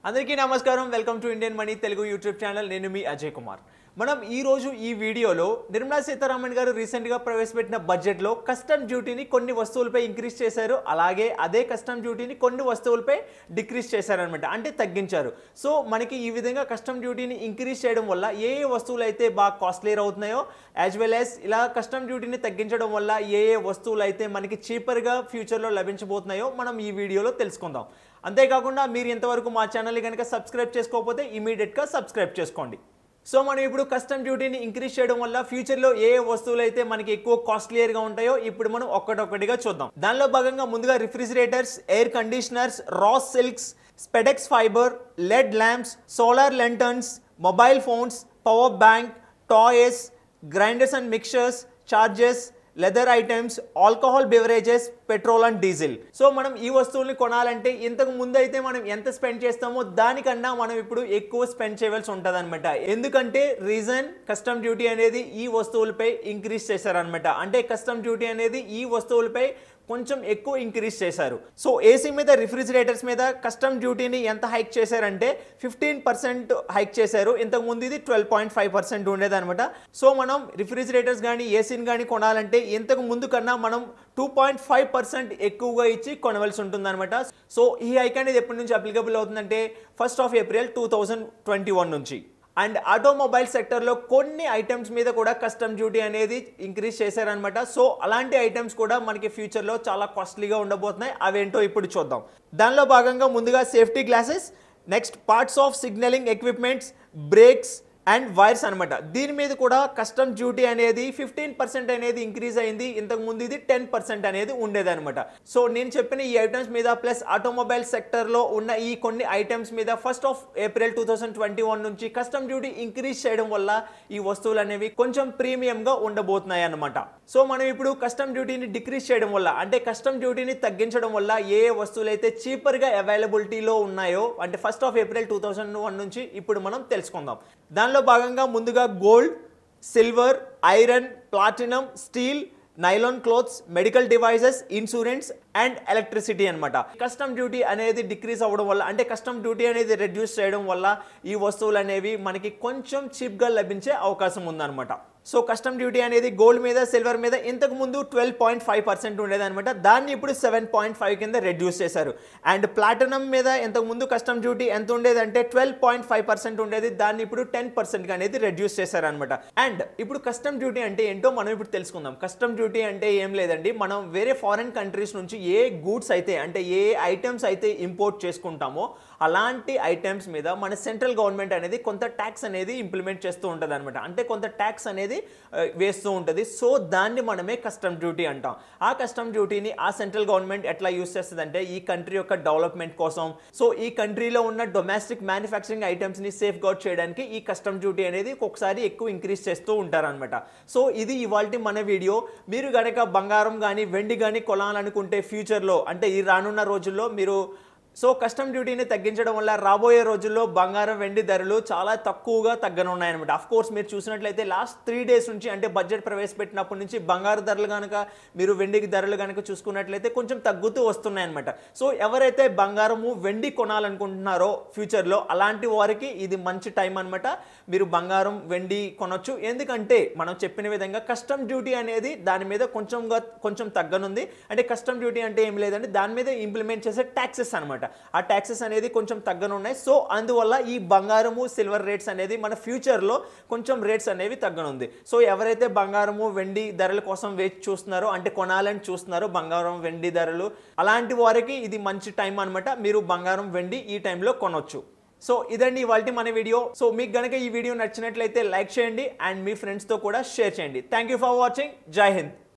అందరికీ నమస్కారం welcome to Indian money Telugu YouTube channel నేను మీ అజయ్ కుమార్ మనం ఈ రోజు ఈ వీడియోలో నిర్మలా సీతారామన్ గారు రీసెంట్గా ప్రవేశపెట్టిన బడ్జెట్లో కస్టమ్ డ్యూటీని కొన్ని వస్తువులపై ఇంక్రీజ్ చేశారు అలాగే అదే కస్టమ్ డ్యూటీని కొన్ని వస్తువులపై డిక్రీజ్ చేశారనమాట అంటే తగ్గించారు సో మనకి ఈ విధంగా కస్టమ్ డ్యూటీని ఇంక్రీజ్ చేయడం వల్ల ఏ ఏ వస్తువులు అయితే బాగా కాస్ట్లీర్ అవుతున్నాయో యాజ్ వెల్ యాజ్ ఇలా కస్టమ్ డ్యూటీని తగ్గించడం వల్ల ఏ ఏ వస్తువులు అయితే మనకి చీపర్గా ఫ్యూచర్లో లభించబోతున్నాయో మనం ఈ వీడియోలో తెలుసుకుందాం అంతేకాకుండా మీరు ఇంతవరకు మా ఛానల్ని కనుక సబ్స్క్రైబ్ చేసుకోకపోతే ఇమీడియట్గా సబ్స్క్రైబ్ చేసుకోండి సో మనం ఇప్పుడు కస్టమ్ డ్యూటీని ఇంక్రీజ్ చేయడం వల్ల ఫ్యూచర్లో ఏ ఏ వస్తువులు అయితే మనకి ఎక్కువ కాస్ట్లియర్గా ఉంటాయో ఇప్పుడు మనం ఒక్కటొక్కటిగా చూద్దాం దానిలో భాగంగా ముందుగా refrigerators air conditioners raw silks spandex fibre LED lamps solar lanterns mobile phones power bank toys grinders and mixers chargers leather items alcohol beverages petrol and diesel so మనం ఈ వస్తువుల్ని కొనాలంటే ఇంతకు ముందు అయితే మనం ఎంత స్పెండ్ చేస్తామో దానికన్నా మనం ఇప్పుడు ఎక్కువ స్పెండ్ చేయవలసి ఉంటుంది అనమాట ఎందుకంటే రీజన్ కస్టమ్ డ్యూటీ అనేది ఈ వస్తువులపై ఇంక్రీజ్ చేశారనమాట అంటే కస్టమ్ డ్యూటీ అనేది ఈ వస్తువులపై కొంచెం ఎక్కువ ఇంక్రీజ్ చేశారు సో ఏసీ మీద రిఫ్రిజిరేటర్స్ మీద కస్టమ్ డ్యూటీని ఎంత హైక్ చేశారంటే ఫిఫ్టీన్ పర్సెంట్ హైక్ చేశారు ఇంతకు ముందు ఇది ట్వెల్వ్ పాయింట్ ఫైవ్ పర్సెంట్ ఉండేదన్నమాట సో మనం రిఫ్రిజిరేటర్స్ కానీ ఏసీని కానీ కొనాలంటే ఇంతకు ముందు కన్నా మనం టూ పాయింట్ ఫైవ్ పర్సెంట్ ఎక్కువగా ఇచ్చి కొనవలసి ఉంటుందన్నమాట సో ఈ హైక్ అనేది ఎప్పటి నుంచి అప్లికబుల్ అవుతుందంటే first of April two thousand twenty one నుంచి అండ్ ఆటోమొబైల్ సెక్టర్లో కొన్ని ఐటమ్స్ మీద కూడా కస్టమ్ డ్యూటీ అనేది ఇంక్రీజ్ చేశారనమాట సో అలాంటి ఐటమ్స్ కూడా మనకి ఫ్యూచర్లో చాలా కాస్ట్లీగా ఉండబోతున్నాయి అవేంటో ఇప్పుడు చూద్దాం దానిలో భాగంగా ముందుగా safety glasses next parts of signalling equipments brakes and wires అనమాట దీని మీద కూడా కస్టమ్ డ్యూటీ అనేది ఫిఫ్టీన్ పర్సెంట్ అనేది ఇంక్రీజ్ అయింది ఇంతకు ముందు ఇది టెన్ పర్సెంట్ అనేది ఉండేదన్నమాట సో నేను చెప్పిన ఈ ఐటమ్స్ మీద ప్లస్ ఆటోమొబైల్ సెక్టర్లో ఉన్న ఈ కొన్ని ఐటమ్స్ మీద first of April two thousand twenty one నుంచి కస్టమ్ డ్యూటీ ఇంక్రీజ్ చేయడం వల్ల ఈ వస్తువులు అనేవి కొంచెం ప్రీమియంగా ఉండబోతున్నాయి అన్నమాట సో మనం ఇప్పుడు కస్టమ్ డ్యూటీని డిక్రీజ్ చేయడం వల్ల అంటే కస్టమ్ డ్యూటీని తగ్గించడం వల్ల ఏ ఏ వస్తువులు అయితే చీపర్గా అవైలబిలిటీలో ఉన్నాయో అంటే first of April two thousand one నుంచి ఇప్పుడు మనం తెలుసుకుందాం దానిలో భాగంగా ముందుగా gold silver iron platinum steel nylon clothes medical devices insurance and electricity అనమాట కస్టమ్ డ్యూటీ అనేది డిక్రీజ్ అవ్వడం వల్ల అంటే కస్టమ్ డ్యూటీ అనేది రెడ్యూస్ చేయడం వల్ల ఈ వస్తువులు అనేవి మనకి కొంచెం చీప్గా లభించే అవకాశం ఉందన్నమాట సో కస్టమ్ డ్యూటీ అనేది గోల్డ్ మీద సిల్వర్ మీద ఇంతకు ముందు ట్వెల్వ్ పాయింట్ ఫైవ్ పర్సెంట్ ఉండేదన్నమాట దాన్ని ఇప్పుడు సెవెన్ పాయింట్ ఫైవ్ కింద రెడ్యూస్ చేశారు అండ్ ప్లాటినం మీద ఇంతకు ముందు కస్టమ్ డ్యూటీ ఎంత ఉండేదంటే ట్వెల్వ్ పాయింట్ ఫైవ్ పర్సెంట్ ఉండేది దాన్ని ఇప్పుడు టెన్ పర్సెంట్ అనేది రెడ్యూస్ చేశారనమాట అండ్ ఇప్పుడు కస్టమ్ డ్యూటీ అంటే ఏంటో మనం ఇప్పుడు తెలుసుకుందాం కస్టమ్ డ్యూటీ అంటే ఏం లేదండి మనం వేరే ఫారిన్ కంట్రీస్ నుంచి ఏ గూడ్స్ అయితే అంటే ఏ ఐటమ్స్ అయితే ఇంపోర్ట్ చేసుకుంటామో అలాంటి ఐటమ్స్ మీద మన సెంట్రల్ గవర్నమెంట్ అనేది కొంత ట్యాక్స్ అనేది ఇంప్లిమెంట్ చేస్తూ ఉంటుంది అనమాట అంటే కొంత ట్యాక్స్ అనేది ఆ, వేస్తూ ఉంటుంది సో దాన్ని మనమే కస్టమ్ డ్యూటీ అంటాం ఆ కస్టమ్ డ్యూటీని ఆ సెంట్రల్ గవర్నమెంట్ ఎట్లా యూస్ చేస్తుంది అంటే ఈ కంట్రీ యొక్క డెవలప్మెంట్ కోసం సో ఈ కంట్రీలో ఉన్న డొమెస్టిక్ మ్యానుఫ్యాక్చరింగ్ ఐటమ్స్ని సేఫ్ గార్డ్ చేయడానికి ఈ కస్టమ్ డ్యూటీ అనేది ఒక్కొక్కసారి ఎక్కువ ఇంక్రీజ్ చేస్తూ ఉంటారనమాట సో ఇది ఇవాళ మన వీడియో మీరు గనక బంగారం కానీ వెండి కానీ కొనాలనుకుంటే ఫ్యూచర్లో అంటే ఈ రానున్న రోజుల్లో మీరు సో కస్టమ్ డ్యూటీని తగ్గించడం వల్ల రాబోయే రోజుల్లో బంగారం వెండి ధరలు చాలా తక్కువగా తగ్గనున్నాయన్నమాట అఫ్ కోర్స్ మీరు చూసినట్లయితే లాస్ట్ త్రీ డేస్ నుంచి అంటే బడ్జెట్ ప్రవేశపెట్టినప్పటి నుంచి బంగారు ధరలు కనుక మీరు వెండికి ధరలు కనుక చూసుకున్నట్లయితే కొంచెం తగ్గుతూ వస్తున్నాయన్నమాట సో ఎవరైతే బంగారము వెండి కొనాలనుకుంటున్నారో ఫ్యూచర్లో అలాంటి వారికి ఇది మంచి టైం అనమాట మీరు బంగారం వెండి కొనొచ్చు ఎందుకంటే మనం చెప్పిన విధంగా కస్టమ్ డ్యూటీ అనేది దాని మీద కొంచెంగా కొంచెం తగ్గనుంది అంటే కస్టమ్ డ్యూటీ అంటే ఏం లేదంటే దాని మీద ఇంప్లిమెంట్ చేసే ట్యాక్సెస్ అనమాట ఆ ట్యాక్సెస్ అనేది కొంచెం తగ్గనున్నాయి సో అందువల్ల ఈ బంగారము సిల్వర్ రేట్స్ అనేది మన ఫ్యూచర్లో కొంచెం రేట్స్ అనేవి తగ్గనుంది సో ఎవరైతే బంగారము వెండి ధరల కోసం వేచి చూస్తున్నారో అంటే కొనాలని చూస్తున్నారో బంగారం వెండి ధరలు అలాంటి వారికి ఇది మంచి టైం అనమాట మీరు బంగారం వెండి ఈ టైంలో కొనొచ్చు సో ఇదండి ఇవాళ మన వీడియో సో మీకు గనక ఈ వీడియో నచ్చినట్లయితే లైక్ చేయండి అండ్ మీ ఫ్రెండ్స్తో కూడా షేర్ చేయండి థ్యాంక్ యూ ఫర్ వాచింగ్ జై హింద్